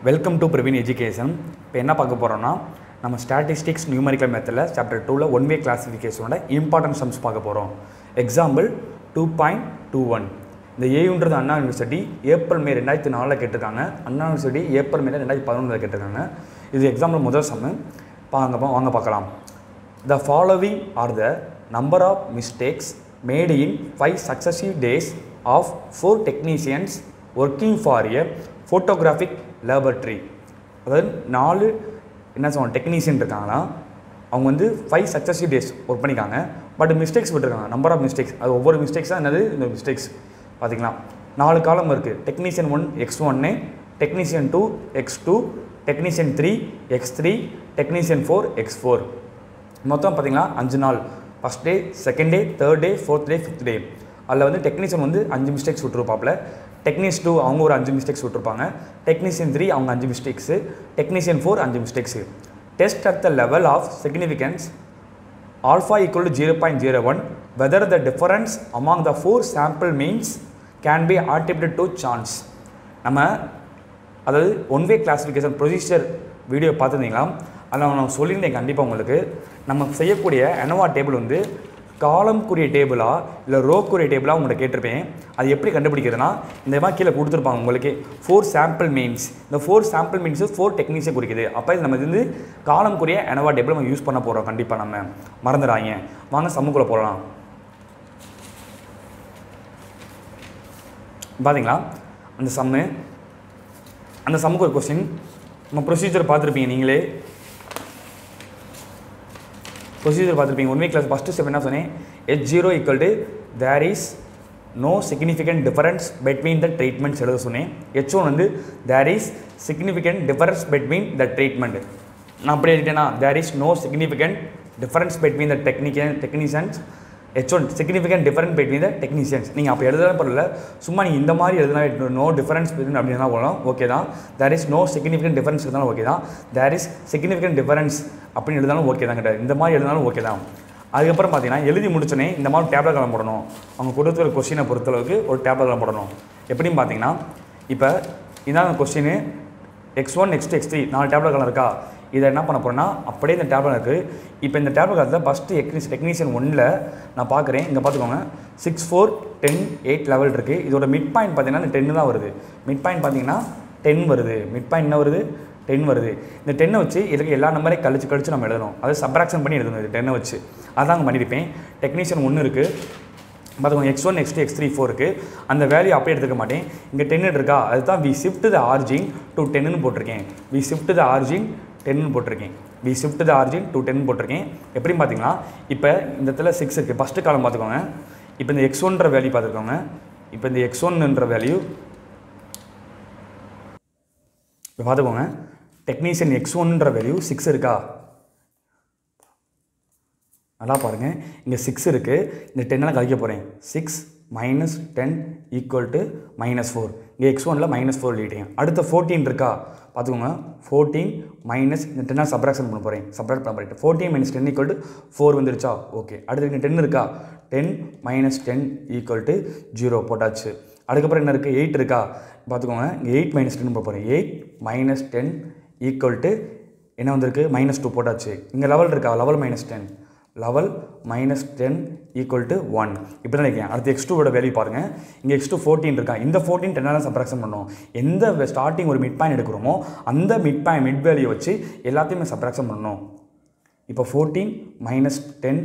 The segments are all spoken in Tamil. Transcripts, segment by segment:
வெல்கம் டு பிரவீன் எஜுகேஷன் இப்போ என்ன பார்க்க போகிறோம்னா நம்ம ஸ்டாட்டிஸ்டிக்ஸ் நியூமரிக்கல் மெத்தடில் சாப்டர் டூவில் ஒன் வே கிளாஸிஃபிகேஷனோட இம்பார்ட்டன்ட் சம்ஸ் பார்க்க போகிறோம் example two point two one இந்த ஏயுன்றது அண்ணா யூனிவர்சிட்டி ஏப்ரல் மே ரெண்டாயிரத்தி நாலில் கேட்டிருக்காங்க அண்ணா யூனிவர்சிட்டி ஏப்ரல் மே ரெண்டாயிரத்தி பதினொன்றில் கேட்டிருக்காங்க இது எக்ஸாம்பிள் முதல் சம்மு வாங்க பா- வாங்க பார்க்கலாம் The following are the number of mistakes made in five successive days of four technicians working for a photographic laboratory. அதாவது நாலு என்ன சொல்லுவாங்க டெக்னீஷியன் இருக்காங்கன்னா அவங்க வந்து ஃபைவ் சக்ஸஸிவ் டேஸ் ஒர்க் பண்ணிக்காங்க பட் மிஸ்டேக்ஸ் விட்டுருக்காங்க நம்பர் ஆஃப் மிஸ்டேக்ஸ் அது ஒவ்வொரு மிஸ்டேக்ஸ் தான் என்னது இந்த மிஸ்டேக்ஸ் பார்த்திங்களா நாலு காலம் இருக்குது டெக்னீஷியன் ஒன் எக்ஸ் ஒன்று technician two X two technician three X three technician four X four மொத்தம் பார்த்தீங்கன்னா அஞ்சு நாள் first day second day third day fourth day fifth day அதில் வந்து டெக்னீஷியன் வந்து அஞ்சு மிஸ்டேக்ஸ் விட்டுருப்பாப்புல டெக்னீஷ் டூ அவங்க ஒரு அஞ்சு மிஸ்டேக்ஸ் விட்டுருப்பாங்க டெக்னீஷியன் த்ரீ அவங்க அஞ்சு மிஸ்டேக்ஸு டெக்னீஷியன் ஃபோர் அஞ்சு mistakes test at the level of significance alpha equal to zero point zero one whether the difference among the four sample means can be attributed to chance நம்ம அதாவது one way classification procedure video பார்த்துருந்தீங்களா அதில் நான் சொல்லியிருந்தேன் கண்டிப்பாக உங்களுக்கு நம்ம செய்யக்கூடிய அனவா டேபிள் வந்து காலம்குரிய டேபிளா இல்லை ரோக்குரிய டேபிளா உங்கள்கிட்ட கேட்டிருப்பேன் அது எப்படி கண்டுபிடிக்கிறதுனா இந்த மாதிரி கீழே கொடுத்துருப்பாங்க உங்களுக்கு ஃபோர் சாம்பிள் மீன்ஸ் இந்த ஃபோர் சாம்பிள் மீன்ஸ் ஃபோர் டெக்னிக்ஸை குறிக்குது அப்போ இது நம்ம இது வந்து காலம்குரிய அனவா டேபிள் நம்ம யூஸ் பண்ண போகிறோம் கண்டிப்பாக நம்ம மறந்துடாங்க வாங்க சமூகத்தில் போகலாம் பார்த்தீங்களா அந்த சம்மு அந்த சம்முக்கு ஒரு கொஸ்டின் நம்ம ப்ரொசீஜர் பார்த்துருப்பீங்க நீங்களே ப்ரொசீஜர் பார்த்துருப்பீங்க one week class first step என்ன சொன்னேன் H zero equal to there is no significant difference between the treatments எழுத சொன்னேன் ஹெச் ஒன் வந்து there is significant difference between the treatment நான் அப்படி எழுதிட்டேன்னா there is no significant difference between the technical technicians H one significant difference between the technicians நீங்கள் அப்போ எழுதுனா பரவாயில்ல சும்மா நீங்கள் இந்த மாதிரி எழுதுனா நோ டிஃபரன்ஸ் பிட்வீன் அப்படின்னா போகலாம் ஓகே தான் there is no significant difference இருந்தாலும் ஓகே தான் தேர் இஸ் சிக்னிஃபிகண்ட் டிஃபரன்ஸ் அப்படின்னு எழுதினாலும் ஓகே தான் கிடையாது இந்த மாதிரி எழுதினாலும் ஓகே தான் அதுக்கப்புறம் பார்த்தீங்கன்னா எழுதி முடிச்சோடனே இந்த மாதிரி டேப்லெட் கலம் போடணும் அவங்க கொடுத்துருக்க கொஸ்டினை பொறுத்தளவுக்கு ஒரு டேப்லெட் கலம் போடணும் எப்படின்னு பார்த்தீங்கன்னா இப்போ இதான் question X one next X three நாலு டேப்லெட் கலம் இருக்கா இதை என்ன பண்ண போகிறேன்னா அப்படியே இந்த டேப்லெட் இருக்குது இப்போ இந்த டேப்லெட் காலத்தில் ஃபஸ்ட்டு எக்னிஸ் டெக்னீஷியன் ஒன்னில் நான் பார்க்குறேன் இங்கே பார்த்துக்கோங்க six four ten eight level இருக்குது இதோட மிட் பாயிண்ட் பார்த்தீங்கன்னா இந்த டென்னு தான் வருது மிட் பாயிண்ட் பார்த்தீங்கன்னா டென் வருது மிட் பாயிண்ட் என்ன வருது டென் வருது இந்த டென்னை வச்சு இதுக்கு எல்லா நம்பரையும் கழிச்சு கழிச்சு நம்ம எழுதணும் அதை சப்ராக்ஷன் பண்ணி எழுதணும் இது டென்னை வச்சு அதான் அங்கே பண்ணியிருப்பேன் டெக்னீஷியன் ஒன்று இருக்குது பார்த்துக்கோங்க X one X two X three ஃபோருக்கு அந்த வேல்யூ அப்படியே எடுத்துக்க மாட்டேன் இங்கே டென்னு இருக்கா அதுதான் we shift the origin to டென்னு போட்டிருக்கேன் வி ஷிஃப்ட் த ஆர்ஜின் டென்னு போட்டிருக்கேன் we shift the origin to ten போட்டிருக்கேன் எப்படின்னு பார்த்தீங்கன்னா இப்போ இந்த இடத்துல சிக்ஸ் இருக்குது ஃபஸ்ட்டு காலம் பார்த்துக்கோங்க இப்போ இந்த எக்ஸ் ஒன்ற வேல்யூ பார்த்துக்கோங்க இப்போ இந்த எக்ஸ் ஒன்னுன்ற வேல்யூ இப்போ பார்த்துக்கோங்க டெக்னீஷியன் எக்ஸ் ஒன்ன்ற வேல்யூ சிக்ஸ் இருக்கா நல்லா பாருங்கள் இங்கே சிக்ஸ் இருக்குது இந்த டென்னால் கழிக்க போகிறேன் six minus ten equal to minus four இங்கே எக்ஸ் ஒனில் மைனஸ் ஃபோர் எழுதிட்டேன் அடுத்த ஃபோர்டீன் இருக்கா பார்த்துக்கோங்க ஃபோர்டீன் மைனஸ் இந்த டென்னால் சப்ராக்ஷன் பண்ண போகிறேன் சப்ராக்ட் பண்ண போகிறேன் fourteen minus ten equal to four வந்துருச்சா ஓகே அடுத்து இங்கே டென் இருக்கா ten minus ten equal to zero போட்டாச்சு அதுக்கப்புறம் என்ன இருக்குது எயிட் இருக்கா பார்த்துக்கோங்க இங்கே எயிட் மைனஸ் டென் போட போகிறேன் eight minus ten equal to என்ன வந்திருக்கு மைனஸ் டூ போட்டாச்சு இங்கே லெவல் இருக்கா level minus ten level minus ten equal to one இப்படி தான் நினைக்கிறேன் அடுத்து எக்ஸ் டூவோட வேல்யூ பாருங்கள் இங்கே எக்ஸ் டூ ஃபோர்டீன் இருக்கா இந்த ஃபோர்டீன் டென்னால் சப்ராக்ஷன் பண்ணோம் எந்த ஸ்டார்டிங் ஒரு மிட் பாயிண்ட் எடுக்கிறோமோ அந்த மிட் பாயிண்ட் மிட் வேல்யூ வச்சு எல்லாத்தையுமே சப்ராக்ஷன் பண்ணணும் இப்போ fourteen minus ten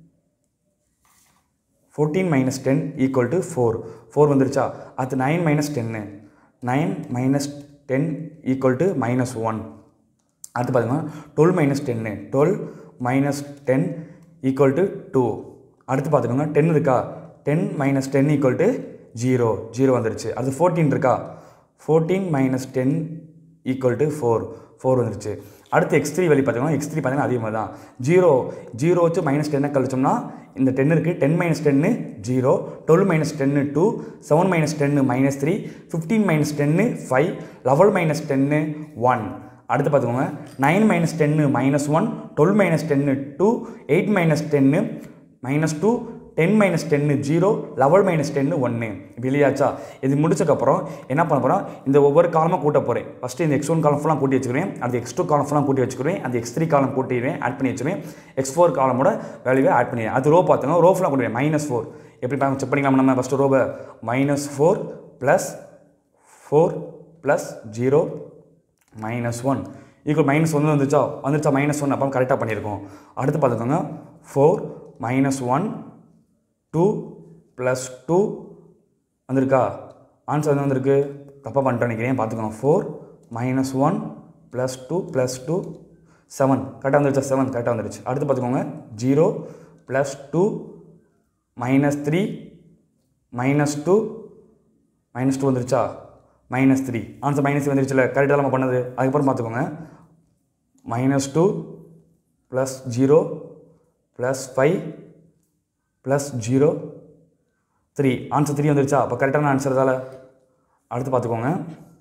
fourteen minus ten equal to four four வந்துருச்சா அது நைன் மைனஸ் டென்னு nine minus ten equal to minus one அடுத்து பார்த்தீங்கன்னா டுவெல் மைனஸ் டென்னு twelve minus ten equal to two அடுத்து பார்த்துக்கோங்க டென் இருக்கா ten minus ten equal to zero zero வந்துருச்சு அது ஃபோர்டீன் இருக்கா fourteen minus ten equal to four four வந்துருச்சு அடுத்து எக்ஸ் த்ரீ வெளி பார்த்தீங்கன்னா எக்ஸ் த்ரீ பார்த்தீங்கன்னா அதே மாதிரி தான் ஜீரோ ஜீரோ வச்சு மைனஸ் டென்னை கழிச்சோம்னா இந்த டென் இருக்குது டென் மைனஸ் டென்னு ஜீரோ டுவெல் மைனஸ் டென்னு டூ செவன் மைனஸ் டென்னு மைனஸ் த்ரீ ஃபிஃப்டீன் மைனஸ் டென்னு ஃபைவ் லெவல் மைனஸ் டென்னு ஒன் அடுத்து பார்த்துக்கோங்க நைன் மைனஸ் டென்னு மைனஸ் ஒன் டுவெல் மைனஸ் டென்னு டூ எயிட் மைனஸ் டென்னு மைனஸ் டூ டென் மைனஸ் டென்னு ஜீரோ லெவல் மைனஸ் டென்னு ஒன்று இப்போ இல்லையாச்சா இது முடிச்சக்கப்புறம் என்ன பண்ண போகிறோம் இந்த ஒவ்வொரு காலமாக கூட்ட போகிறேன் ஃபஸ்ட்டு இந்த எக்ஸ் ஒன் காலம் ஃபுல்லாக கூட்டி வச்சுக்கிறேன் அந்த எக்ஸ் டூ காலம் ஃபுல்லாக கூட்டி வச்சுக்கிறேன் அந்த எக்ஸ் த்ரீ காலம் கூட்டிடுவேன் ஆட் பண்ணி வச்சுருவேன் எக்ஸ் ஃபோர் காலமோட வேல்யூவை ஆட் பண்ணிடுவேன் அது ரோ பார்த்துங்க ரோ ஃபுல்லாக கூட்டுவேன் மைனஸ் ஃபோர் எப்படி செக் பண்ணிக்கலாம் நம்ம ஃபஸ்ட்டு ரோவை minus four plus four plus zero minus one equal minus ஒன்று வந்துச்சா வந்துச்சா மைனஸ் ஒன் அப்போ கரெக்டாக பண்ணியிருக்கோம் அடுத்து பார்த்துக்கோங்க four minus one two plus two வந்திருக்கா ஆன்சர் வந்து வந்திருக்கு தப்பாக பண்ணிட்டு நினைக்கிறேன் பார்த்துக்கோங்க four minus one plus two plus two seven கரெக்டாக வந்துருச்சா செவன் கரெக்டாக வந்துருச்சு அடுத்து பார்த்துக்கோங்க zero plus two minus three minus two minus two வந்துருச்சா மைனஸ் த்ரீ ஆன்சர் மைனஸ் வந்துருச்சுல கரெக்டாக நம்ம பண்ணது அதுக்கப்புறம் பார்த்துக்கோங்க minus two plus zero plus five plus zero three answer three வந்துருச்சா அப்போ கரெக்டான ஆன்சர் தால அடுத்து பார்த்துக்கோங்க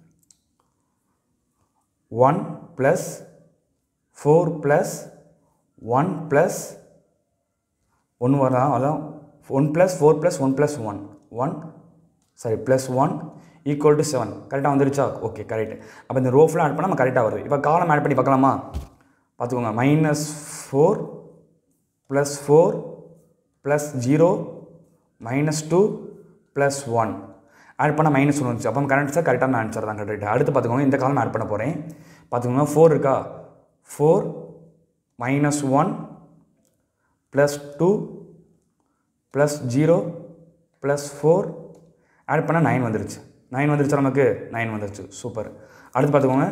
one plus four plus one plus ஒன்று வரலாம் அதான் one plus four plus one plus one one sorry plus one equal to seven கரெக்டாக வந்துருச்சா ஓகே கரெக்ட் அப்போ இந்த ரோ ஃபுல்லாக ஆட் பண்ணால் நம்ம கரெக்டாக வருது இப்போ காலம் ஆட் பண்ணி பார்க்கலாமா பார்த்துக்கோங்க minus four plus four plus zero minus two plus one add பண்ணால் மைனஸ் ஒன்று வந்துச்சு அப்போ கரெக்ட் சார் கரெக்டான ஆன்சர் தான் கரெக்ட் அடுத்து பார்த்துக்கோங்க இந்த காலம் ஆட் பண்ண போகிறேன் பார்த்துக்கோங்க ஃபோர் இருக்கா four minus one plus two plus zero plus four add பண்ணால் நைன் வந்துருச்சு நைன் வந்துருச்சு நமக்கு நைன் வந்துருச்சு சூப்பர் அடுத்து பார்த்துக்கோங்க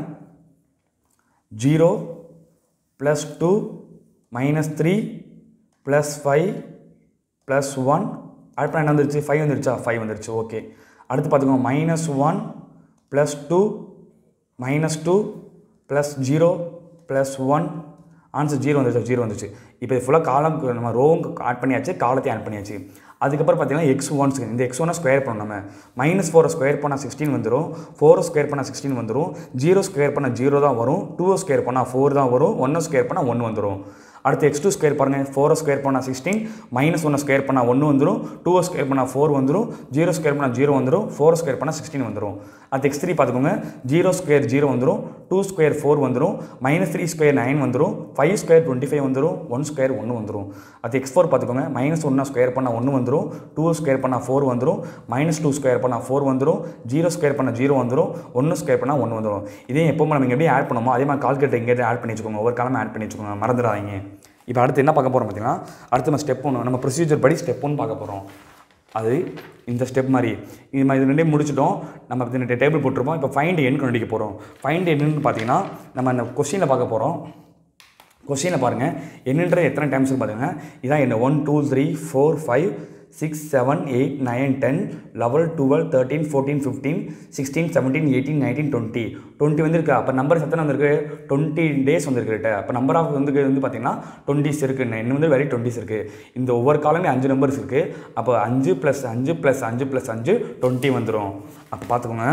zero plus two minus three plus five plus one add பண்ண என்ன வந்துருச்சு ஃபைவ் வந்துருச்சா ஃபைவ் வந்துருச்சு ஓகே அடுத்து பார்த்துக்கோங்க minus one plus two minus two plus zero plus one answer zero வந்துருச்சு ஜீரோ வந்துருச்சு இப்போ இது ஃபுல்லாக காலம் நம்ம ரோவும் ஆட் பண்ணியாச்சு காலத்தையும் ஆட் பண்ணியாச்சு அதுக்கப்புறம் பார்த்தீங்கன்னா எக்ஸ் ஒன்ஸ் இந்த எக்ஸ் ஒனை ஸ்கொயர் பண்ணணும் நம்ம மைனஸ் ஃபோரை ஸ்கொயர் பண்ணால் சிக்ஸ்டீன் வந்துடும் ஃபோரை ஸ்கொயர் பண்ணால் சிக்ஸ்டீன் வந்துடும் ஜீரோ ஸ்கொயர் பண்ணால் ஜீரோ தான் வரும் டூ ஸ்கொயர் பண்ணால் ஃபோர் தான் வரும் ஒன்னை ஸ்கொயர் பண்ணால் ஒன்று வந்துடும் அடுத்து எக்ஸ் டூ ஸ்கொயர் பாருங்கள் ஃபோரை ஸ்கொயர் பண்ணால் சிக்ஸ்டீன் மைனஸ் ஒன்று ஸ்கொயர் பண்ணால் ஒன்று வந்துடும் டூ ஸ்கொயர் பண்ணால் ஃபோர் வந்துடும் ஜீரோ ஸ்கொயர் பண்ணால் ஜீரோ வந்துடும் ஃபோர் ஸ்கொயர் பண்ணால் சிக்ஸ்டீன் வந்துடும் அடுத்து எக்ஸ் த்ரீ பார்த்துக்கோங்க ஜீரோ ஸ்கொயர் ஜீரோ வந்துடும் டூ ஸ்கொயர் ஃபோர் வந்துடும் மைனஸ் த்ரீ ஸ்கொயர் நைன் வந்துடும் ஃபைவ் ஸ்கொயர் டுவெண்ட்டி ஃபைவ் வந்துடும் ஒன் ஸ்கொயர் ஒன்று வந்துடும் அது எக்ஸ் ஃபோர் பார்த்துக்கோங்க மைனஸ் ஒன்று ஸ்கொயர் பண்ணால் ஒன்று வந்துடும் டூ ஸ்கொயர் பண்ணால் ஃபோர் வந்துடும் மைனஸ் டூ ஸ்கொயர் பண்ணால் ஃபோர் வந்துடும் ஜீரோ ஸ்கொயர் பண்ணால் ஜீரோ வந்துடும் ஒன்று ஸ்கொயர் பண்ணால் ஒன்று வந்துடும் இதே எப்போ நம்ம எப்படி ஆட் பண்ணுமோ அதே மாதிரி கால்குலேட்டர் எங்கேயாவது ஆட் பண்ணி வச்சுக்கோங்க ஒவ்வொரு காலமாக ஆட் பண்ணி வச்சுக்கோங்க மறந்துடாதீங்க இப்போ அடுத்து என்ன பார்க்க போகிறோம் பார்த்தீங்கன்னா அடுத்து நம்ம ஸ்டெப் ஒன்று நம்ம ப்ரொசீஜர் படி ஸ்டெப் ஒன்று பார்க்க போகிறோம் அது இந்த ஸ்டெப் மாதிரி இது மாதிரி இது ரெண்டையும் முடிச்சிட்டோம் நம்ம இந்த டேபிள் போட்டிருப்போம் இப்போ ஃபைண்ட் எண் கண்டுபிடிக்க போகிறோம் ஃபைண்ட் எண்ணுன்னு பார்த்தீங்கன்னா நம்ம அந்த கொஸ்டினில் பார்க்க போகிறோம் கொஸ்டினில் பாருங்கள் என்னன்ற எத்தனை டைம்ஸ் பார்த்தீங்கன்னா இதான் என்ன one two three four five six seven eight nine ten eleven twelve thirteen fourteen fifteen sixteen seventeen eighteen nineteen twenty twenty வந்திருக்கு அப்போ நம்பர் எத்தனை வந்திருக்கு டுவெண்ட்டி டேஸ் வந்திருக்கு அப்போ நம்பர் ஆஃப் வந்து வந்து பார்த்தீங்கன்னா டுவெண்ட்டிஸ் இருக்குது இன்னும் வந்து வெரி டுவெண்ட்டிஸ் இருக்குது இந்த ஒவ்வொரு காலமே அஞ்சு நம்பர்ஸ் இருக்குது அப்போ அஞ்சு ப்ளஸ் அஞ்சு ப்ளஸ் அஞ்சு ப்ளஸ் அஞ்சு டுவெண்ட்டி வந்துடும் அப்போ பார்த்துக்கோங்க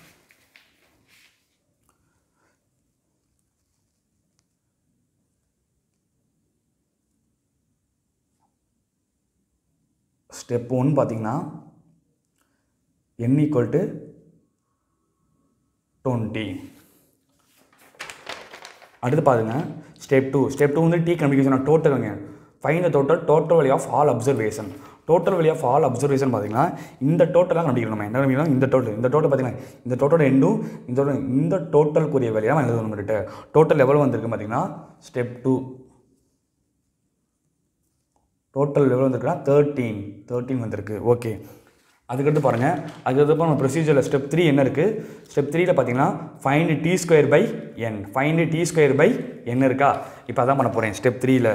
ஸ்டெப் ஒன் பார்த்தீங்கன்னா என் ஈக்குவல் டு டுவெண்ட்டி அடுத்து பாருங்க ஸ்டெப் டூ ஸ்டெப் டூ வந்து டி கம்யூனிகேஷன் டோட்டலுங்க find the total total value of all observation total value of all observation பார்த்தீங்கன்னா இந்த டோட்டலாக கண்டுபிடிக்கணும் நம்ம என்ன கண்டுபிடிக்கணும் இந்த டோட்டல் இந்த டோட்டல் பார்த்தீங்கன்னா இந்த டோட்டல் எண்டும் இந்த total- இந்த டோட்டலுக்குரிய வேலையாக நம்ம எழுதணும் நம்மகிட்ட டோட்டல் எவ்வளோ வந்திருக்கு பார்த்தீங்கன்னா ஸ்டெப் டூ டோட்டல் எவ்வளோ வந்திருக்குன்னா தேர்ட்டீன் தேர்ட்டீன் வந்திருக்கு ஓகே அதுக்கடுத்து பாருங்கள் அதுக்கப்புறம் நம்ம ப்ரொசீஜரில் ஸ்டெப் த்ரீ என்ன இருக்குது ஸ்டெப் த்ரீல பார்த்தீங்கன்னா find T square by N find T square by N இருக்கா இப்போ அதான் பண்ண போகிறேன் ஸ்டெப் த்ரீல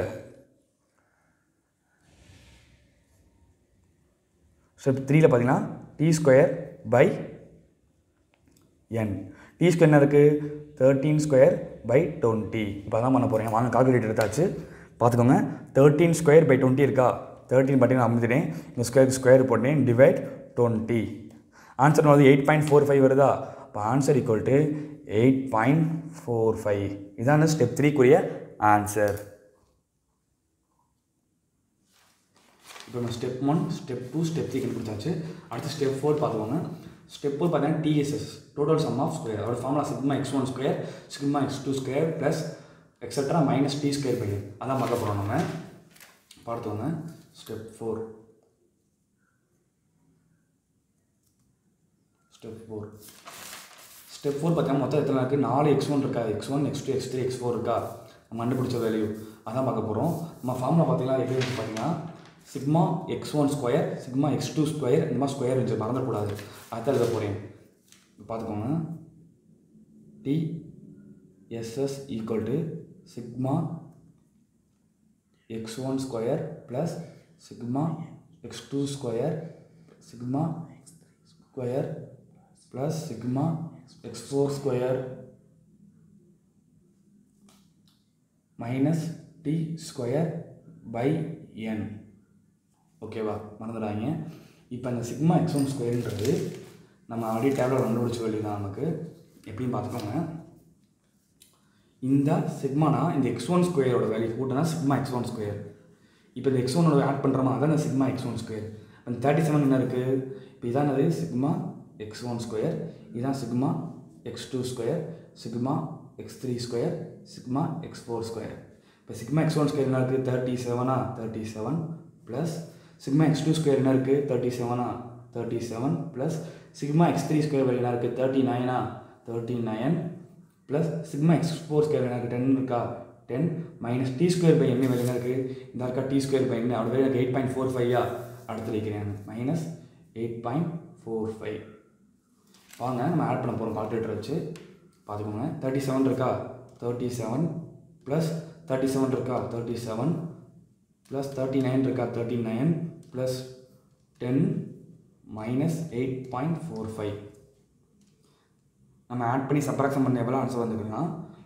ஸ்டெப் த்ரீல பார்த்தீங்கன்னா T square by N T square என்ன இருக்குது தேர்ட்டீன் ஸ்கொயர் பை டுவெண்ட்டி இப்போ அதான் பண்ண போகிறேன் வாங்க கால்குலேட்டர் எடுத்தாச்சு பார்த்துக்கோங்க தேர்ட்டீன் ஸ்கொயர் பை டுவெண்ட்டி இருக்கா தேர்ட்டின் பார்த்தீங்கன்னா அமுத்திட்டேன் இந்த ஸ்கொயர் ஸ்கொயர் போட்டேன் டிவைட் டுவெண்ட்டி ஆன்சர் வந்து எயிட் பாயிண்ட் ஃபோர் ஃபைவ் வருதா இப்போ answer equal to eight point four five இதான ஸ்டெப் த்ரீக்குரிய ஆன்சர் இப்போ நம்ம step one step two step three கண்டுபிடிச்சாச்சு அடுத்து ஸ்டெப் ஃபோர் பார்த்துக்கோங்க ஸ்டெப் ஃபோர் பார்த்தீங்கன்னா TSS total sum of square அதோட formula sigma X one square sigma X two square plus extra minus T square by அதான் பார்க்க போகிறோம் நம்ம பார்த்துக்கோங்க step four step four step four பார்த்தீங்கன்னா மொத்தம் எத்தனை இருக்குது நாலு எக்ஸ் ஒன் இருக்கா X one X two X three X four இருக்கா நம்ம கண்டுபிடிச்ச வேல்யூ அதான் பார்க்க போகிறோம் நம்ம ஃபார்முலா பார்த்தீங்கன்னா எப்படி இருக்கு பார்த்தீங்கன்னா sigma X one square sigma X two square இந்த மாதிரி ஸ்கொயர் இருந்துச்சு மறந்துடக்கூடாது அதான் எழுத போகிறேன் பார்த்துக்கோங்க T SS equal to sigma X one square plus sigma X two square sigma square plus sigma X four square minus T square by N ஓகேவா மறந்துடாங்க இப்போ இந்த சிக்மா எக்ஸ் ஒன் ஸ்கொயர்ன்றது நம்ம ஆல்ரெடி டேப்லெட் கண்டுபிடிச்ச வேல்யூ தான் நமக்கு எப்படின்னு பார்த்துக்கோங்க இந்த சிக்மானா இந்த எக்ஸ் ஒன் ஸ்கொயரோட வேல்யூ கூட்டினா சிக்மா எக்ஸ் ஒன் ஸ்கொயர் இப்போ இந்த எக்ஸ் ஒனோட ஆட் பண்ணுறோமா அதான் இந்த சிக்மா எக்ஸ் ஒன் ஸ்கொயர் அந்த தேர்ட்டி செவன் என்ன இருக்குது இப்போ இதான் அது சிக்மா எக்ஸ் ஒன் ஸ்கொயர் இதான் sigma X two square sigma X three square sigma X four square இப்போ சிக்மா எக்ஸ் ஒன் ஸ்கொயர் என்ன இருக்குது தேர்ட்டி செவனா thirty seven plus sigma X two square என்ன இருக்குது தேர்ட்டி செவனா thirty seven plus sigma X three square value என்ன இருக்குது தேர்ட்டி நைனா thirty nine plus sigma X four square எனக்கு டென் இருக்கா ten minus T square by என்ன வேலை இருக்குது இந்த இருக்கா டி ஸ்கொயர் பை என்ன அவட எனக்கு எயிட் பாயிண்ட் ஃபோர் ஃபைவா அடுத்து வைக்கிறேன் minus eight point four five வாங்க நம்ம ஆட் பண்ண போகிறோம் கால்குலேட்டர் வச்சு பார்த்துக்கோங்க தேர்ட்டி செவன் இருக்கா thirty seven plus thirty seven இருக்கா thirty seven plus thirty nine இருக்கா thirty nine plus ten minus eight point four five நம்ம ஆட் பண்ணி சப்ராக்ஷன் பண்ண எவ்வளோ ஆன்சர் வந்துருக்குன்னா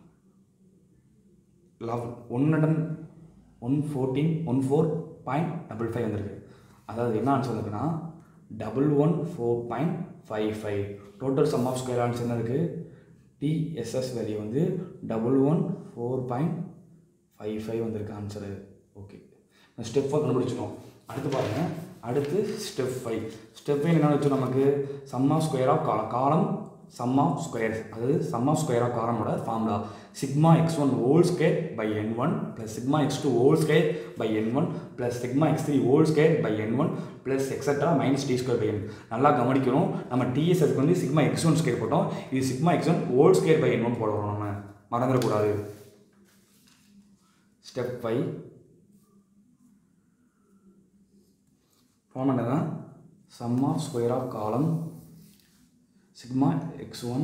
லவ் one hundred one fourteen one four point double five வந்திருக்கு அதாவது என்ன ஆன்சர் வந்திருக்குன்னா double one four point five five total sum of square answer என்ன இருக்குது டிஎஸ்எஸ் வேல்யூ வந்து double one four point five five வந்திருக்கு ஆன்சரு ஓகே ஸ்டெப் ஃபோர் கண்டுபிடிச்சிடும் அடுத்து பாருங்கள் அடுத்து ஸ்டெப் ஃபைவ் ஸ்டெப் ஃபைவ் என்ன வச்சு நமக்கு some of square of column column sum of square அதாவது சம் ஆஃப் ஸ்கொயர் ஆஃப் காலமோட formula sigma X one whole square by N one plus sigma X two whole square by N one plus sigma X three whole square by N one plus extra minus T square by N நல்லா கவனிக்கணும் நம்ம டிஎஸ்எஸ்க்கு வந்து சிக்மா எக்ஸ் ஒன் ஸ்கொயர் போட்டோம் இது sigma X one whole square by N one போடுறோம் நம்ம மறந்துடக்கூடாது ஸ்டெப் ஃபைவ் ஃபார்ம் என்னன்னா sum of square of column sigma X one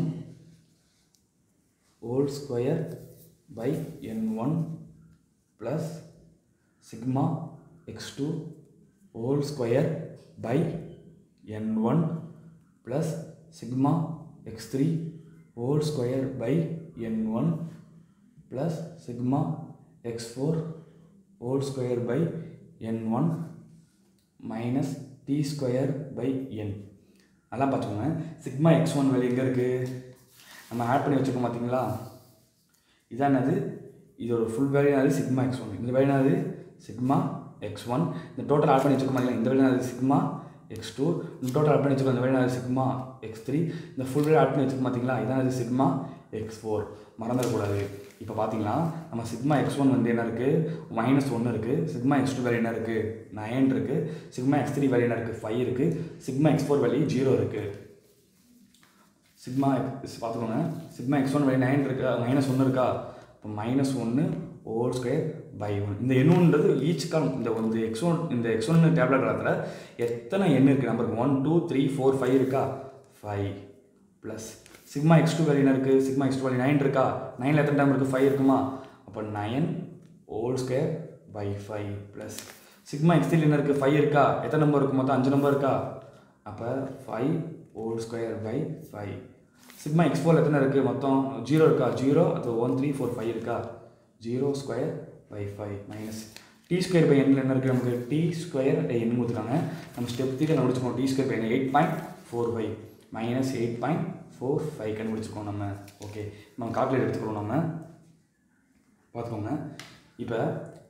whole square by N one plus sigma X two whole square by N one plus sigma X three whole square by N one plus sigma X four whole square by N one minus T square by N நல்லா பார்த்துக்கோங்க சிக்மா எக்ஸ் ஒன் வேல்யூ எங்கே இருக்குது நம்ம ஆட் பண்ணி வச்சுருக்கோம் பார்த்தீங்களா இதானது இதோட ஃபுல் வேல்யூ என்னது சிக்மா எக்ஸ் ஒன் இந்த வேல்யூ என்னது சிக்மா எக்ஸ் ஒன் இந்த டோட்டல் ஆட் பண்ணி வச்சுருக்கோம் பார்த்தீங்களா இந்த வேல்யூ என்னது சிக்மா எக்ஸ் டூ இந்த டோட்டல் ஆட் பண்ணி வச்சுருக்கோம் இந்த வேல்யூ என்னது சிக்மா எக்ஸ் த்ரீ இந்த ஃபுல் வேல்யூ ஆட் பண்ணி வச்சுருக்கோம் பார்த்தீங்களா இதானது சிக்மா எக்ஸ் ஃபோர் மறந்துடக்கூடாது இப்போ பார்த்தீங்கன்னா நம்ம சிக்மா எக்ஸ் ஒன் வந்து என்ன இருக்குது மைனஸ் ஒன்று இருக்குது சிக்மா எக்ஸ் டூ வேல்யூ என்ன இருக்குது நைன் இருக்குது சிக்மா எக்ஸ் த்ரீ வேல்யூ என்ன இருக்குது ஃபைவ் இருக்குது sigma X four value zero இருக்குது சிக்மா எக்ஸ் பார்த்துக்கோங்க sigma X one value nine இருக்கா மைனஸ் ஒன்று இருக்கா இப்போ மைனஸ் ஒன்று ஹோல் ஸ்கொயர் பை ஒன் இந்த எண்ணுன்றது ஈச் காலம் இந்த இந்த எக்ஸ் ஒன் இந்த எக்ஸ் ஒன் டேப்லெட் காலத்தில் எத்தனை எண் இருக்குது நம்பருக்கு one two three four five இருக்கா five plus sigma X two value என்ன இருக்குது sigma X two value nine இருக்கா நைனில் எத்தனை டைம் இருக்குது ஃபைவ் இருக்குமா அப்போ nine whole square by five plus sigma X three என்ன இருக்குது ஃபைவ் இருக்கா எத்தனை நம்பர் இருக்குது மொத்தம் அஞ்சு நம்பர் இருக்கா அப்போ five whole square by five sigma X four எத்தனை இருக்குது மொத்தம் ஜீரோ இருக்கா ஜீரோ அது ஒன் த்ரீ ஃபோர் ஃபைவ் இருக்கா zero square by five minus T square by எண்ணில் என்ன இருக்குது நமக்கு டி ஸ்கொயர் எண் கொடுத்துருக்காங்க நம்ம ஸ்டெப் த்ரீ கண்டுபிடிச்சிக்கோம் T square by N eight point four five minus eight point four five கண்டுபிடிச்சிக்கோம் நம்ம ஓகே நம்ம கால்குலேட் எடுத்துக்கிறோம் நம்ம பார்த்துக்கோங்க இப்போ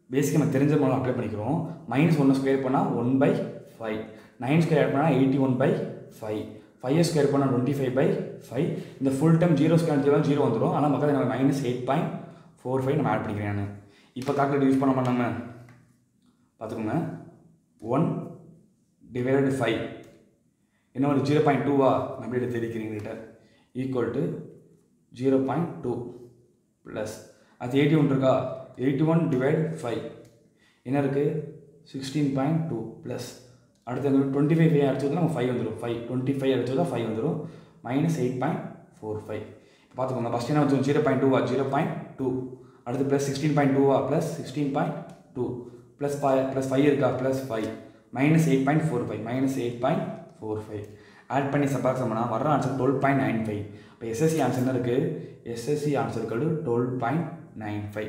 பேசிக் நம்ம தெரிஞ்ச மூலம் அப்ளை பண்ணிக்கிறோம் மைனஸ் ஒன்று ஸ்கொயர் பண்ணால் one by five nine square add பண்ணால் eighty one by five five square பண்ணால் டுவெண்ட்டி ஃபைவ் பை ஃபைவ் இந்த full time zero square zero zero வந்துடும் ஆனால் மக்கள் நம்ம minus eight point four five நம்ம ஆட் பண்ணிக்கிறேன் நான் இப்போ கால்குலேட் யூஸ் பண்ண நம்ம பார்த்துக்கோங்க ஒன் டிவைடட் ஃபைவ் என்ன ஒரு ஜீரோ பாயிண்ட் டூவா அப்படி எடுத்து தெரிவிக்கிறீங்கிட்ட equal to zero point two plus அது எயிட்டி ஒன் இருக்கா எயிட்டி ஒன் டிவைட் ஃபைவ் என்ன இருக்குது சிக்ஸ்டீன் பாயிண்ட் டூ ப்ளஸ் அடுத்து டுவெண்ட்டி ஃபைவ் ஃபைவ் அடிச்சது நம்ம ஃபைவ் வந்துடும் ஃபைவ் டுவெண்ட்டி ஃபைவ் அடிச்சது ஃபைவ் வந்துடும் minus eight point four five பார்த்துக்கோங்க ஃபஸ்ட் என்ன வச்சோம் ஜீரோ பாயிண்ட் டூவா ஜீரோ பாயிண்ட் டூ அடுத்து ப்ளஸ் சிக்ஸ்டீன் பாயிண்ட் டூவா plus sixteen point two plus five plus five இருக்கா plus five minus eight point four five minus eight point four five add பண்ணி சப்பாக்ஸ் பண்ணால் வர answer twelve point nine five இப்போ எஸ்எஸ்சி ஆன்சர் என்ன இருக்குது எஸ்எஸ்சி ஆன்சர் இருக்குது டுவெல் பாயிண்ட் நைன் ஃபைவ்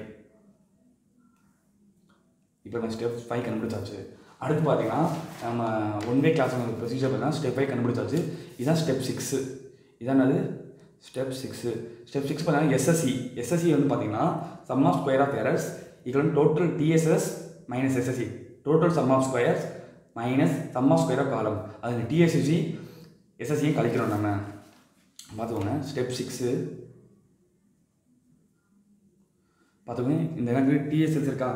இப்போ நம்ம ஸ்டெப் ஃபைவ் கண்டுபிடிச்சாச்சு அடுத்து பார்த்தீங்கன்னா நம்ம ஒன் வே கிளாஸ் ப்ரொசீஜர் பார்த்தீங்கன்னா ஸ்டெப் ஃபைவ் கண்டுபிடிச்சாச்சு இதுதான் ஸ்டெப் சிக்ஸு இதான் அது ஸ்டெப் சிக்ஸு ஸ்டெப் சிக்ஸ் பார்த்தீங்கன்னா எஸ்எஸ்சி எஸ்எஸ்சி வந்து பார்த்தீங்கன்னா sum of square of errors equal total TDS minus SSC total sum of squares minus sum of square of column அது டிஎஸ்எஸ்சி எஸ்எஸ்சியும் கழிக்கிறோம் நம்ம பார்த்துக்கோங்க ஸ்டெப் சிக்ஸு பார்த்துக்கோங்க இந்த எனக்கு டிஎஸ்எஸ் இருக்கா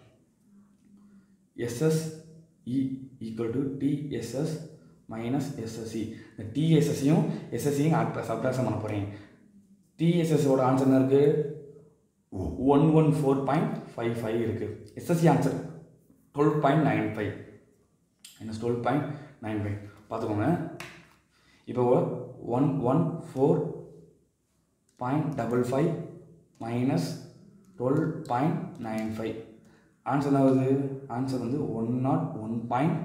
SSE equal to TSS minus SSC இந்த டிஎஸ்எஸ்சியும் எஸ்எஸ்சியும் சப்ராக்ஷன் பண்ண போகிறேன் டிஎஸ்எஸ்ஸோட ஆன்சர் என்ன இருக்குது one one four point five five இருக்குது SSC answer twelve point nine five minus twelve point nine five பார்த்துக்கோங்க இப்போ one one four point double five minus twelve point nine five answer என்ன வருது ஆன்சர் வந்து one nought one point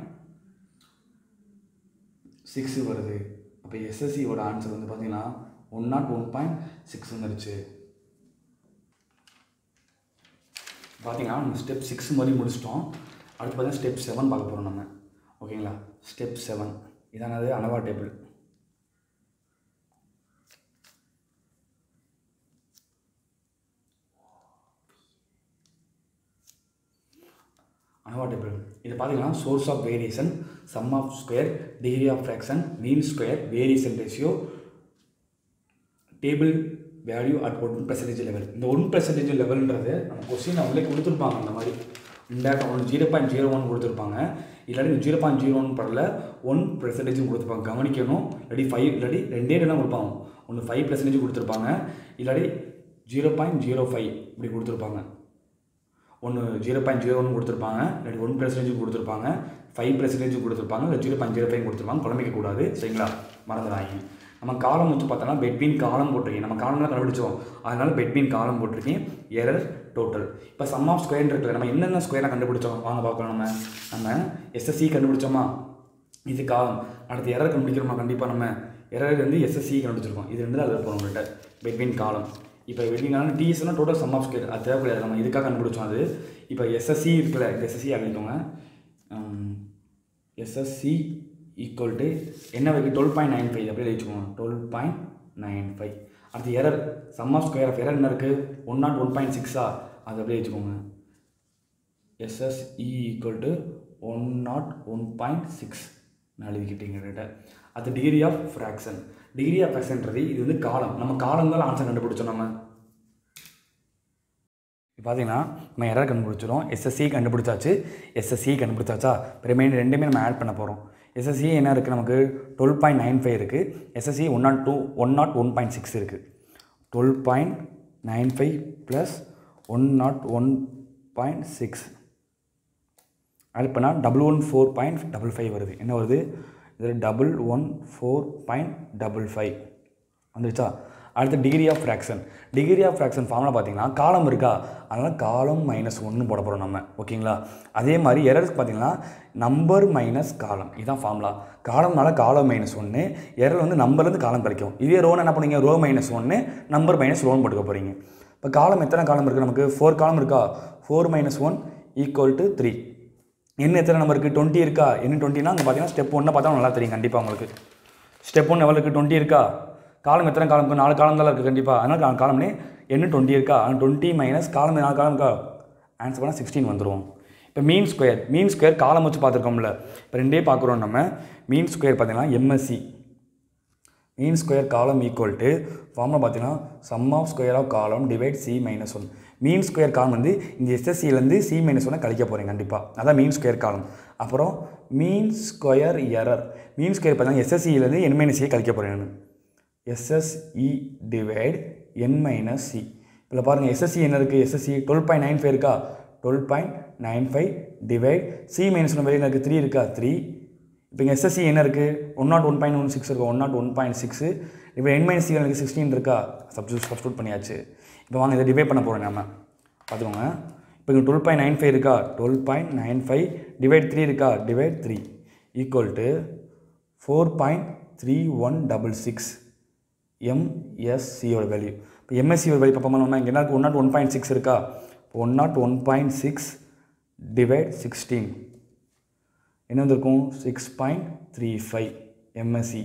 six வருது அப்போ எஸ்எஸ்சியோட ஆன்சர் வந்து பார்த்தீங்கன்னா one nought one point six வந்துருச்சு பார்த்தீங்கன்னா நம்ம ஸ்டெப் சிக்ஸ் மாதிரி முடிச்சிட்டோம் அடுத்து பார்த்தீங்கன்னா ஸ்டெப் செவன் பார்க்க போகிறோம் நம்ம ஓகேங்களா ஸ்டெப் செவன் இதானது அனவா டேபிள் அனவா டேபிள் இது பார்த்தீங்கன்னா source of variation sum of square degree of fraction mean square variation ratio table value at one percentage level இந்த ஒன் பெர்சன்டேஜ் லெவல்ன்றது நம்ம கொஸ்டின் அவங்களே கொடுத்துருப்பாங்க அந்த மாதிரி indirect one zero point zero one கொடுத்துருப்பாங்க இல்லாட்டி ஜீரோ பாயிண்ட் ஜீரோ ஒன் படல ஒன் பெர்சன்டேஜும் கொடுத்துருப்பாங்க கவனிக்கணும் இல்லாட்டி ஃபைவ் இல்லாட்டி ரெண்டே ரெண்டாக கொடுப்பாங்க ஒன்று ஃபைவ் பெர்சன்டேஜ் கொடுத்துருப்பாங்க இல்லாட்டி ஜீரோ பாயிண்ட் ஜீரோ ஃபைவ் இப்படி கொடுத்துருப்பாங்க ஒன்று ஜீரோ பாயிண்ட் ஜீரோ ஒன் கொடுத்துருப்பாங்க இல்லாட்டி ஒன் பெர்சன்டேஜ் கொடுத்துருப்பாங்க ஃபைவ் பெர்சன்டேஜ் கொடுத்துருப்பாங்க இல்லை ஜீரோ பாயிண்ட் ஜீரோ ஃபைவ் கொடுத்துருப்பாங்க குழம்பிக்க கூடாது சரிங்களா மறந்துடாங்க நம்ம காலம் வந்து பார்த்தோன்னா பெட்வீன் காலம் போட்டிருக்கேன் நம்ம காலம் தான் கண்டுபிடிச்சோம் அதனால பெட்வீன் காலம் போட்டிருக்கேன் எரர் டோட்டல் இப்போ சம் ஆஃப் ஸ்கொயர் இருக்குல்ல நம்ம என்னென்ன ஸ்கொயராக கண்டுபிடிச்சோம் வாங்க பார்க்கலாம் நம்ம நம்ம எஸ்எஸ்சி கண்டுபிடிச்சோமா இது காலம் அடுத்து எரர் கண்டுபிடிக்கிறோமா கண்டிப்பாக நம்ம எரர் வந்து எஸ்எஸ்சி கண்டுபிடிச்சிருக்கோம் இது ரெண்டு தான் அதில் இருப்போம் நம்மள்கிட்ட பெட்வீன் காலம் இப்போ வெளியினாலும் டிஎஸ்னா டோட்டல் சம் ஆஃப் ஸ்கொயர் அது தேவைப்படாது நம்ம இதுக்காக கண்டுபிடிச்சோம் அது இப்போ எஸ்எஸ்சி இருக்குல்ல இந்த எஸ்எஸ்சி அழிக்கோங்க எஸ்எஸ்சி ஈக்குவல் டு என்ன வைக்க டுவெல் பாயிண்ட் நைன் ஃபைவ் அப்படியே வச்சுக்கோங்க டுவெல் பாயிண்ட் நைன் ஃபைவ் அடுத்து error sum of square of error என்ன இருக்குது ஒன் நாட் ஒன் பாயிண்ட் சிக்ஸா அது அப்படியே வச்சுக்கோங்க SSE equal to one nought one point six நான் எழுதிக்கிட்டீங்க கிட்ட அது degree of fraction degree of ஃப்ராக்ஷன்றது இது வந்து காலம் நம்ம காலம் தான் ஆன்சர் கண்டுபிடிச்சோம் நம்ம இப்போ பார்த்தீங்கன்னா நம்ம எரர் கண்டுபிடிச்சிடும் எஸ்எஸ்சி கண்டுபிடிச்சாச்சு எஸ்எஸ்சி கண்டுபிடிச்சாச்சா ரிமைன் ரெண்டுமே நம்ம ஆட் பண்ண போகிறோம் எஸ்எஸ்சி என்ன இருக்குது நமக்கு டுவெல் பாயிண்ட் நைன் ஃபைவ் இருக்குது SSC one nought two one nought one point six இருக்குது twelve point nine five plus one nought one point six add பண்ணால் double one four point double five வருது என்ன வருது இது double one four point double five வந்துருச்சா அடுத்து degree of fraction degree of fraction formula பார்த்தீங்கன்னா காலம் இருக்கா அதனால் காலம் மைனஸ் ஒன்று போட போகிறோம் நம்ம ஓகேங்களா அதே மாதிரி எரர்ஸ் பார்த்தீங்கன்னா நம்பர் மைனஸ் காலம் இதுதான் ஃபார்முலா காலம்னால காலம் மைனஸ் ஒன்று எரர் வந்து நம்பர்லேருந்து காலம் கழிக்கும் இதே ரோன் என்ன பண்ணுவீங்க ரோ மைனஸ் ஒன்று நம்பர் மைனஸ் ரோன் போட்டுக்க போகிறீங்க இப்போ காலம் எத்தனை காலம் இருக்குது நமக்கு ஃபோர் காலம் இருக்கா four minus one equal to three என்ன எத்தனை நம்பர் இருக்குது டுவெண்ட்டி இருக்கா என்ன டுவெண்ட்டினா அங்கே பார்த்தீங்கன்னா ஸ்டெப் ஒன்று பார்த்தா நல்லா தெரியும் கண்டிப்பாக உங்களுக்கு ஸ்டெப் ஒன் எவ்வளோ இருக்குது டுவெண்ட்டி இருக்கா காலம் எத்தனை காலம் இருக்குது நாலு காலம் தான் இருக்குது கண்டிப்பாக அதனால் காலம்னே என்ன டுவெண்ட்டி இருக்கா ஆனால் டுவெண்ட்டி மைனஸ் காலம் நாலு காலம் இருக்கா ஆன்சர் பண்ணால் சிக்ஸ்டீன் வந்துடும் இப்போ மீன் ஸ்கொயர் மீன் ஸ்கொயர் காலம் வச்சு பார்த்துருக்கோம்ல இப்போ ரெண்டே பார்க்குறோம் நம்ம மீன் ஸ்கொயர் பார்த்தீங்கன்னா MSC mean square column equal to formula பார்த்தீங்கன்னா sum of square of column divide C minus one mean square column வந்து இந்த எஸ்எஸ்சிலேருந்து சி மைனஸ் ஒன்னை கழிக்க போகிறேன் கண்டிப்பாக அதான் மீன் ஸ்கொயர் காலம் அப்புறம் mean square error mean square பார்த்தீங்கன்னா எஸ்எஸ்சிலேருந்து என் மைனஸ் சியை கழிக்க போகிறேன் நான் SSE divide N minus C இதில் பாருங்கள் எஸ்எஸ்சி என்ன இருக்குது SSC twelve point nine five இருக்கா twelve point nine five divide C minus one வெளியில் இருக்குது த்ரீ இருக்கா த்ரீ இப்போ இங்கே எஸ்எஸ்சி என்ன இருக்குது one nought one point one six இருக்குது one nought one point six இப்போ என் மைனஸ் சி எனக்கு சிக்ஸ்டீன் இருக்கா சப்ஸ்டியூட் சப்ஸ்டியூட் பண்ணியாச்சு இப்போ வாங்க இதை டிவைட் பண்ண போகிறோம் நம்ம பார்த்துக்கோங்க இப்போ இங்கே டுவெல் பாயிண்ட் நைன் ஃபைவ் இருக்கா twelve point nine five divide three இருக்கா divide three equal to four point three one double six எம்எஸ்சியோட வேல்யூ இப்போ எம்எஸ்சியோட வேல்யூ பார்ப்போம் நம்ம இங்கே என்ன one nought one point six இருக்கா one nought one point six divide sixteen என்ன வந்திருக்கும் six point three five MSC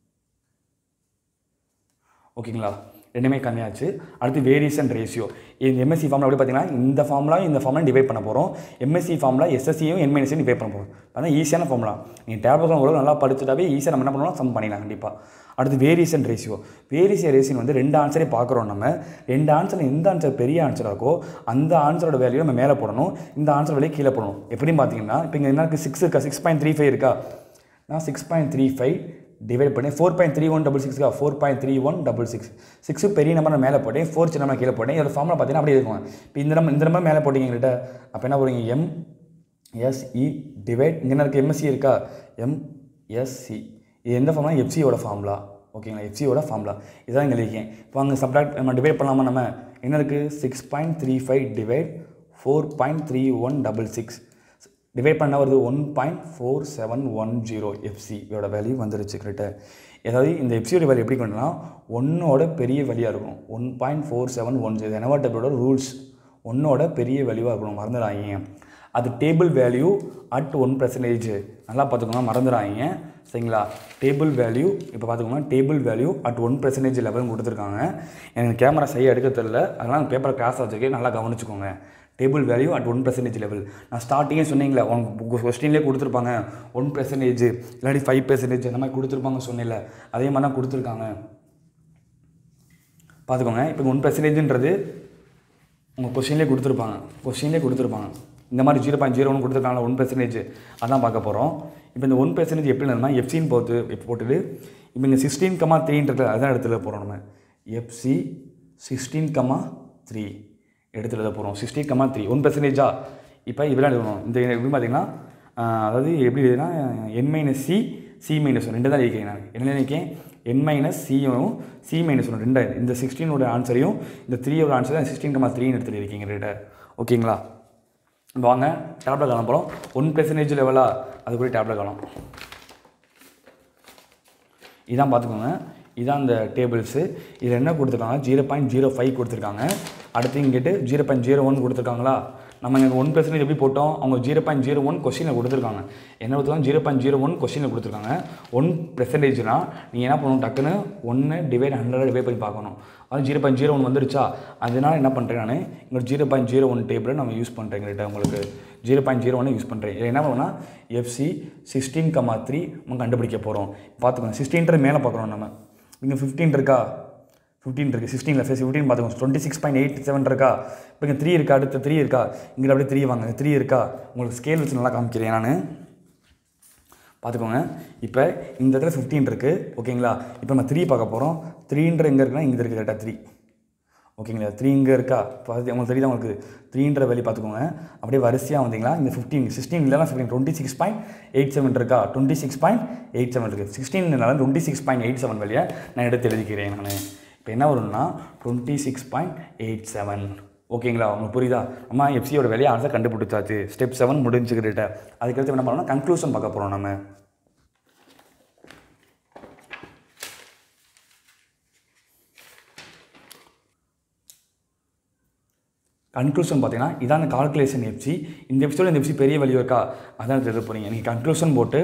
ஓகேங்களா ரெண்டுமே கம்மியாச்சு அடுத்து வேரியேஷன் ரேஷியோ இந்த எம்எஸ்சி ஃபார்மில் எப்படி பார்த்தீங்கன்னா இந்த ஃபார்முலா இந்த ஃபார்முலா டிவைட் பண்ண போகிறோம் எம்எஸ்சி ஃபார்முலா எஸ்எஸ்சியும் என்மைனஸையும் டிவைட் பண்ண போகிறோம் அதான் ஈஸியான ஃபார்முலா நீங்கள் டேப்லெட் ஓரளவு நல்லா படிச்சுட்டாவே ஈஸியாக நம்ம என்ன பண்ணலாம் சம் பண்ணிடலாம் கண்டிப்பாக அடுத்து வேரியேஷன் ரேஷியோ வேரியேஷன் ரேஷியோ வந்து ரெண்டு ஆன்சரே பார்க்குறோம் நம்ம ரெண்டு ஆன்சர் எந்த ஆன்சர் பெரிய ஆன்சராக இருக்கோ அந்த ஆன்சரோட வேல்யூ நம்ம மேலே போடணும் இந்த ஆன்சர் வேல்யூ கீழே போடணும் எப்படின்னு பார்த்தீங்கன்னா இப்போ இங்கே என்ன இருக்குது சிக்ஸ் இருக்கா சிக்ஸ் பாயிண்ட் த்ரீ ஃபைவ் இருக்கா நான் six point three five divide பண்ணி four point three one double சிக்ஸ்க்கா four point three one double six six பெரிய நம்பர் நான் மேலே போட்டேன் ஃபோர் சின்ன நம்பர் கீழே போட்டேன் இதோட ஃபார்முலா பார்த்தீங்கன்னா அப்படியே இருக்கும் இப்போ இந்த நம்பர் இந்த நம்பர் மேலே போட்டீங்க எங்கள்கிட்ட அப்போ என்ன போடுறீங்க எம் எஸ்இ டிவைட் இங்கே என்ன இருக்குது எம்எஸ்சி இருக்கா எம்எஸ்சி இது எந்த ஃபார்ம்னா எஃப்சியோட ஃபார்முலா ஓகேங்களா எஃப்சியோட ஃபார்முலா இதான் இங்கே எழுதிக்கேன் இப்போ அங்கே சப்ராக்ட் நம்ம டிவைட் பண்ணலாமா நம்ம என்ன இருக்குது six point three five divide four point three one double six divide பண்ணால் வருது one point four seven one zero FC இதோட வேல்யூ வந்துருச்சு கிட்ட ஏதாவது இந்த எஃப்சியோட வேல்யூ எப்படி கொண்டுனா ஒன்னோட பெரிய வேல்யூவாக இருக்கும் one point four seven one zero எனவாட்டபிளோட ரூல்ஸ் ஒன்னோட பெரிய வேல்யூவாக இருக்கணும் மறந்துடாதீங்க அது table value at one percentage நல்லா பார்த்துக்கோங்க மறந்துடாதீங்க சரிங்களா டேபிள் வேல்யூ இப்போ பார்த்துக்கோங்க table value at one percentage level கொடுத்துருக்காங்க எனக்கு கேமரா சரியாக எடுக்க தெரில அதனால் பேப்பரை கிளாஸ் வச்சுருக்கேன் நல்லா கவனிச்சுக்கோங்க table value at one percentage level நான் ஸ்டார்டிங்கே சொன்னீங்களே ஒன் கொஸ்டின்லேயே கொடுத்துருப்பாங்க ஒன் பர்சன்டேஜ் இல்லாட்டி ஃபைவ் பர்சன்டேஜ் அந்த மாதிரி கொடுத்துருப்பாங்க சொன்னேன்ல அதே மாதிரி தான் கொடுத்துருக்காங்க பார்த்துக்கோங்க இப்போ ஒன் பர்சன்டேஜ்ன்றது உங்கள் கொஸ்டின்லேயே கொடுத்துருப்பாங்க கொஸ்டின்லேயே கொடுத்துருப்பாங்க இந்த மாதிரி ஜீரோ பாயிண்ட் ஜீரோ ஒன்று கொடுத்துருக்காங்களா ஒன் பர்சன்டேஜ் அதான் பார்க்க போகிறோம் இப்போ இந்த ஒன் பர்சன்டேஜ் எப்படி இருந்தால் எஃப்சின்னு போட்டு இப்போ போட்டுட்டு இப்போ இங்கே சிக்ஸ்டீன் கமா த்ரீன்றது அதான் இடத்துல போகிறோம் நம்ம எஃப்சி சிக்ஸ்டீன் கமா த்ரீ எடுத்து எழுத போகிறோம் சிக்ஸ்டீன் கமா த்ரீ ஒன் பர்சன்டேஜா இப்போ இப்படிலாம் எழுதணும் இந்த எப்படி பார்த்தீங்கன்னா ஆஹ், அதாவது எப்படி எழுதுனா N minus C C minus one ரெண்டு தான் எழுதிக்கிறேன் நான் என்ன நினைக்கிறேன் என் மைனஸ் சியும் சி மைனஸ் ஒன் ரெண்டு இந்த சிக்ஸ்டீனோட ஆன்சரையும் இந்த த்ரீயோட ஆன்சரையும் சிக்ஸ்டீன் கமா த்ரீன்னு எடுத்து இருக்கீங்க ரெட்ட ஓகேங்களா இப்போ வாங்க டேப்லெட் காலம் போகிறோம் ஒன் பர்சன்டேஜ் லெவலா அது கூட டேப்லெட் காலம் இதான் பார்த்துக்கோங்க இதான் அந்த டேபிள்ஸு இது என்ன கொடுத்துருக்காங்க ஜீரோ பாயிண்ட் ஜீரோ ஃபைவ் கொடுத்துருக்காங்க அடுத்து இங்கிட்டு ஜீரோ பாயிண்ட் ஜீரோ ஒன் கொடுத்துருக்காங்களா நம்ம இங்கே ஒன் பர்சன்டேஜ் எப்படி போட்டோம் அவங்க ஜீரோ பாயிண்ட் ஜீரோ ஒன் கொஸ்டினில் கொடுத்துருக்காங்க என்ன கொடுத்துருக்காங்க ஜீரோ பாயிண்ட் ஜீரோ ஒன் கொஸ்டினில் கொடுத்துருக்காங்க ஒன் பெர்சன்டேஜ்னா நீங்கள் என்ன பண்ணணும் டக்குன்னு ஒன்று டிவைட் ஹண்ட்ரட் டிவைட் பண்ணி பார்க்கணும் அது ஜீரோ பாயிண்ட் ஜீரோ ஒன் வந்துருச்சா அதனால என்ன பண்ணுறேன் நான் இங்கே ஜீரோ பாயிண்ட் ஜீரோ ஒன் டேபிளை நம்ம யூஸ் பண்ணுறேன் எங்கள்கிட்ட உங்களுக்கு ஜீரோ பாயிண்ட் ஜீரோ ஒன்று யூஸ் பண்ணுறேன் இது என்ன பண்ணுவோம்னா எஃப்சி சிக்ஸ்டீன் கமா த்ரீ நம்ம கண்டுபிடிக்க போகிறோம் பார்த்துக்கோங்க சிக்ஸ்டீன்றது மேலே பார்க்குறோம் நம்ம இங்கே ஃபிஃப்டீன் இருக்கா ஃபிஃப்டீன் இருக்குது சிக்ஸ்டீனில் ஃபேஸ் ஃபிஃப்டீன் பார்த்துக்கோங்க twenty six point eight seven இருக்கா இப்போ இங்கே த்ரீ இருக்கா அடுத்து த்ரீ இருக்கா இங்கே அப்படியே த்ரீ வாங்க த்ரீ இருக்கா உங்களுக்கு ஸ்கேல் வச்சு நல்லா காமிக்கிறேன் நான் பார்த்துக்கோங்க இப்போ இந்த இடத்துல ஃபிஃப்டீன் இருக்குது ஓகேங்களா இப்போ நம்ம த்ரீ பார்க்க போகிறோம் த்ரீன்ற எங்கே இருக்குன்னா இங்கே இருக்குது கரெக்டாக த்ரீ ஓகேங்களா த்ரீ இங்கே இருக்கா பார்த்து உங்களுக்கு தெரியுதா உங்களுக்கு த்ரீன்ற வேல்யூ பார்த்துக்கோங்க அப்படியே வரிசையாக வந்தீங்களா இந்த ஃபிஃப்டீன் சிக்ஸ்டீன் இல்லைனா fifteen twenty six point eight seven இருக்கா twenty six point eight seven இருக்குது சிக்ஸ்டீன்னால twenty six point eight seven வேலையை நான் எடுத்து எழுதிக்கிறேன் நான் இப்போ என்ன வரும்னா twenty six point eight seven ஓகேங்களா உங்களுக்கு புரியுதா அம்மா எஃப்சியோட வேலையை ஆன்சர் கண்டுபிடிச்சாச்சு ஸ்டெப் செவன் முடிஞ்சுக்கிட்ட அதுக்கடுத்து என்ன பண்ணோம்னா கன்க்ளூஷன் பார்க்க போகிறோம் நம்ம கன்க்ளூஷன் பார்த்தீங்கன்னா இதான் கால்குலேஷன் எஃப்சி இந்த எபிசோட இந்த எஃப்சி பெரிய வழி இருக்கா அதான் எழுத போகிறீங்க நீங்கள் கன்க்ளூஷன் போட்டு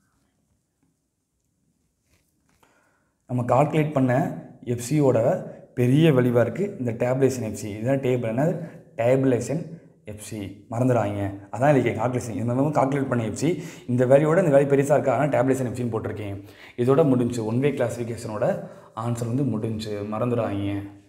நம்ம கால்குலேட் பண்ண எஃப்சியோட பெரிய வலிவாக இருக்குது இந்த டேப்லேஷன் எஃப்சி இதுதான் டேபிள் என்ன டேபிளேஷன் எஃப்சி மறந்துடாங்க அதான் இல்லை கால்குலேஷன் இந்த மாதிரி கால்குலேட் பண்ண எஃப்சி இந்த வேல்யூட இந்த வேல்யூ பெருசாக இருக்கா ஆனால் டேப்லேஷன் எஃப்சின்னு போட்டிருக்கேன் இதோட முடிஞ்சு ஒன் வே கிளாஸிஃபிகேஷனோட ஆன்சர் வந்து முடிஞ்சு மறந்துடாங்க